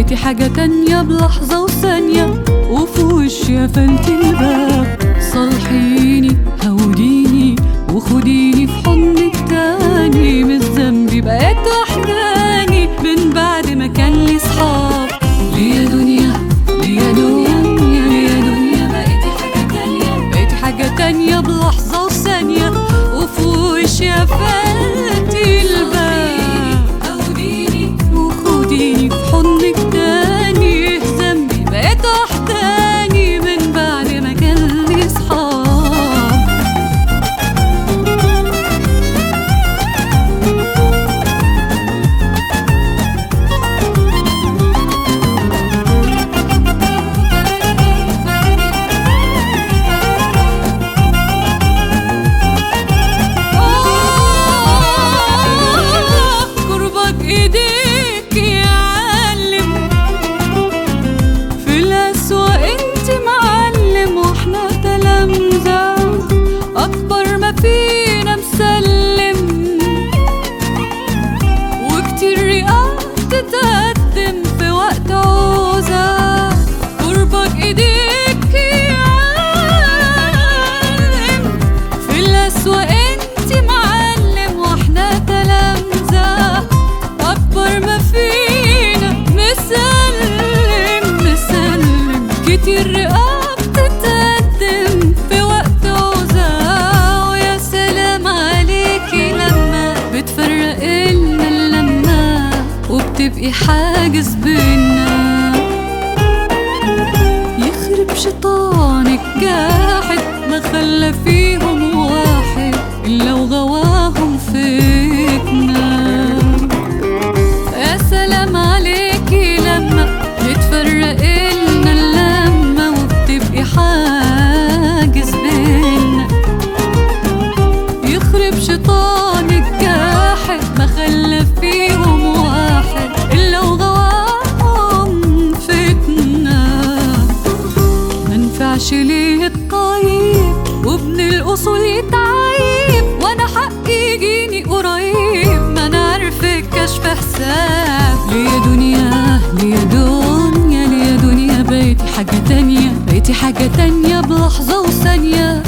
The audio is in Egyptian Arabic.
بقيتي حاجة تانية بلحظة وثانية وفي وشي قفلت الباب صالحيني هوديني وخديني في حضنك تاني من ذنبي بقيت وحداني من بعد ما كان لي صحاب ليا دنيا ليا دنيا ليا دنيا بقيتي حاجة تانية بقيتي حاجة تانية بلحظة وثانية وفي وشي قفلت الباب وخديني في حضنك تاني ذنبي بقيت وحداني من بعد ما كان لي صحاب آه، قربك ايديك يعلم في الأسوأ انت معلم واحنا تلامذة أكبر ما فينا مسلم وكتير رقاب تتقدم في وقت عوزة قربك ايديك يعلم في الأسوأ انت معلم واحنا تلامذة أكبر ما فينا مسلم مسلم كتير رقاب تتقدم في وقت عوزة ويا سلام عليكي لما بتفرق لنا اللمة وبتبقي حاجز بينا يخرب شيطانك جاحد ما خلى فيهم واحد إلا وغواهم فتنة يا سلام عليكي لما بتفرق لنا اللمة وبتبقي حاجز بينا يخرب شيطانك جاحد ما خلى فيهم واحد إلا وغواهم فتنة منفعش ليه الطيب وابن الأصول يتعيب وأنا حقي يجيني قريب ما أنا عارفك كشف حساب ليا دنيا ليا دنيا ليا دنيا بقيتي حاجة تانية بقيتي حاجة تانية بلحظة وثانية